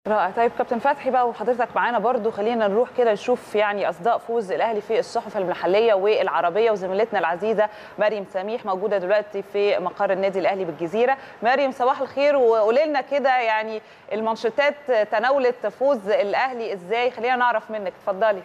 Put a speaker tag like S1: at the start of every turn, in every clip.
S1: رائع طيب كابتن فتحي بقى وحضرتك معانا برضو خلينا نروح كده نشوف يعني اصداء فوز الاهلي في الصحف المحليه والعربيه وزميلتنا العزيزه مريم سميح موجوده دلوقتي في مقر النادي الاهلي بالجزيره مريم صباح الخير وقولي لنا كده يعني المانشيتات تناولت فوز الاهلي ازاي خلينا نعرف منك اتفضلي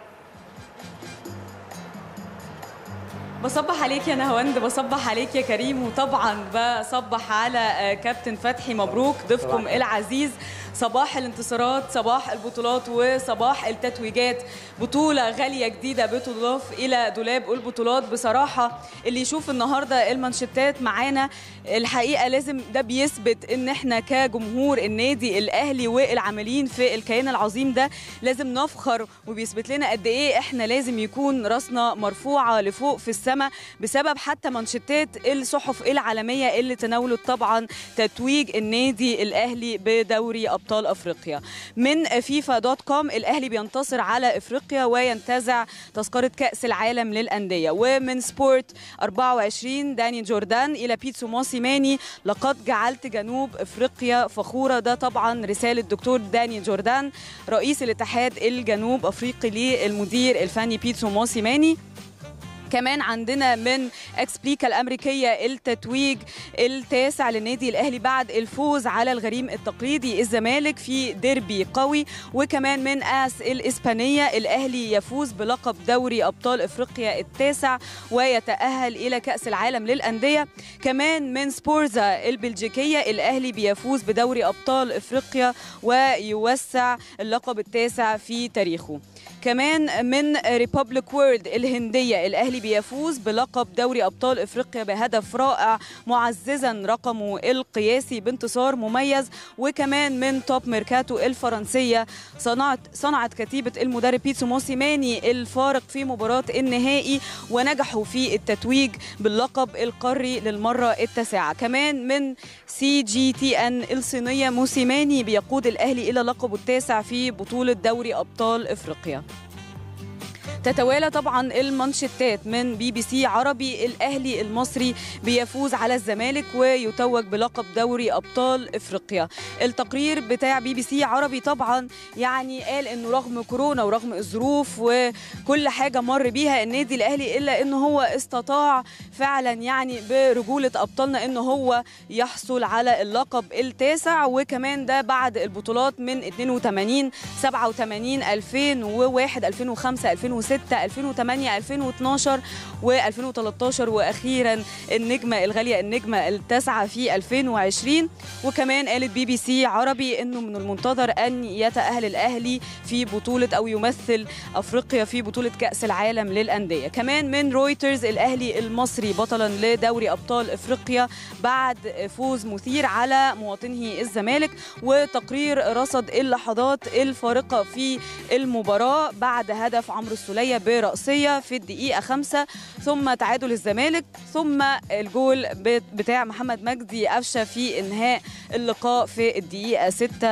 S2: بصبح عليك يا نهاوند بصبح عليك يا كريم وطبعا بصبح على كابتن فتحي مبروك ضيفكم العزيز صباح الانتصارات صباح البطولات وصباح التتويجات بطولة غالية جديدة بتضاف إلى دولاب البطولات بصراحة اللي يشوف النهاردة المانشيتات معانا الحقيقة لازم ده بيثبت إن إحنا كجمهور النادي الأهلي والعاملين في الكيان العظيم ده لازم نفخر وبيثبت لنا قد إيه إحنا لازم يكون راسنا مرفوعة لفوق في السماء بسبب حتى مانشيتات الصحف العالمية اللي تناولت طبعا تتويج النادي الأهلي بدوري ابطال افريقيا من فيفا دوت كوم الاهلي بينتصر على افريقيا وينتزع تذكره كاس العالم للانديه ومن سبورت 24 داني جوردان الى بيتسو موسيماني لقد جعلت جنوب افريقيا فخوره ده طبعا رساله دكتور داني جوردان رئيس الاتحاد الجنوب افريقي للمدير الفني بيتسو موسيماني كمان عندنا من اكسبليكا الامريكيه التتويج التاسع للنادي الاهلي بعد الفوز على الغريم التقليدي الزمالك في ديربي قوي وكمان من اس الاسبانيه الاهلي يفوز بلقب دوري ابطال افريقيا التاسع ويتاهل الى كاس العالم للانديه كمان من سبورزا البلجيكيه الاهلي بيفوز بدوري ابطال افريقيا ويوسع اللقب التاسع في تاريخه كمان من ريبوبليك وورلد الهنديه الاهلي بيفوز بلقب دوري ابطال افريقيا بهدف رائع معززا رقمه القياسي بانتصار مميز وكمان من توب ميركاتو الفرنسيه صنعت صنعت كتيبه المدرب بيتسو موسيماني الفارق في مباراه النهائي ونجحوا في التتويج باللقب القاري للمره التاسعه كمان من سي جي تي ان الصينيه موسيماني بيقود الاهلي الى لقبه التاسع في بطوله دوري ابطال افريقيا تتوالى طبعا المانشيتات من بي بي سي عربي الاهلي المصري بيفوز على الزمالك ويتوج بلقب دوري ابطال افريقيا التقرير بتاع بي بي سي عربي طبعا يعني قال انه رغم كورونا ورغم الظروف وكل حاجه مر بيها النادي الاهلي الا انه هو استطاع فعلا يعني برجوله ابطالنا انه هو يحصل على اللقب التاسع وكمان ده بعد البطولات من 82 87 2001 2005 2006 2006 2008 2012 و2013 واخيرا النجمه الغاليه النجمه التاسعه في 2020 وكمان قالت بي بي سي عربي انه من المنتظر ان يتاهل الاهلي في بطوله او يمثل افريقيا في بطوله كاس العالم للانديه كمان من رويترز الاهلي المصري بطلا لدوري ابطال افريقيا بعد فوز مثير على مواطنه الزمالك وتقرير رصد اللحظات الفارقه في المباراه بعد هدف عمرو السوليه برأسية في الدقيقة خمسة ثم تعادل الزمالك ثم الجول بتاع محمد مجدي قفشة في إنهاء اللقاء في الدقيقة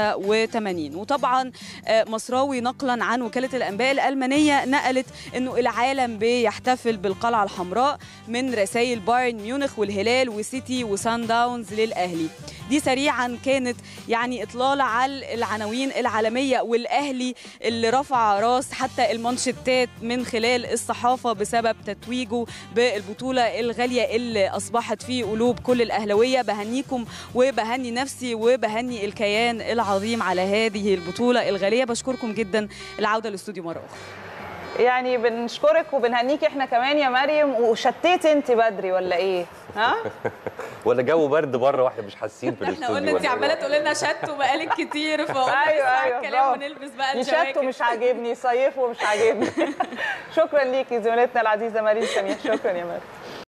S2: 86 وطبعا مصراوي نقلا عن وكالة الأنباء الألمانية نقلت أنه العالم بيحتفل بالقلعة الحمراء من رسائل بايرن ميونخ والهلال وسيتي وسان داونز للأهلي دي سريعا كانت يعني إطلالة على العناوين العالمية والأهلي اللي رفع راس حتى المانشيتات من خلال الصحافة بسبب تتويجه بالبطولة الغالية اللي أصبحت في قلوب كل الأهلوية بهنيكم وبهني نفسي وبهني الكيان العظيم على هذه البطولة الغالية بشكركم جدا العودة للاستوديو مرة أخرى
S1: يعني بنشكرك وبنهنيك احنا كمان يا مريم وشتيت انت بدري ولا ايه ها
S3: ولا جو برد بره واحنا مش حاسين في
S2: احنا قلنا انت عماله تقولي لنا شت وبقالك كتير فقلنا
S1: ايوه ايوه
S2: الكلام ونلبس بقى
S1: الجواكت شت ومش عاجبني صيف ومش عاجبني شكرا ليكي زميلتنا العزيزه مريم سميح شكرا يا مريم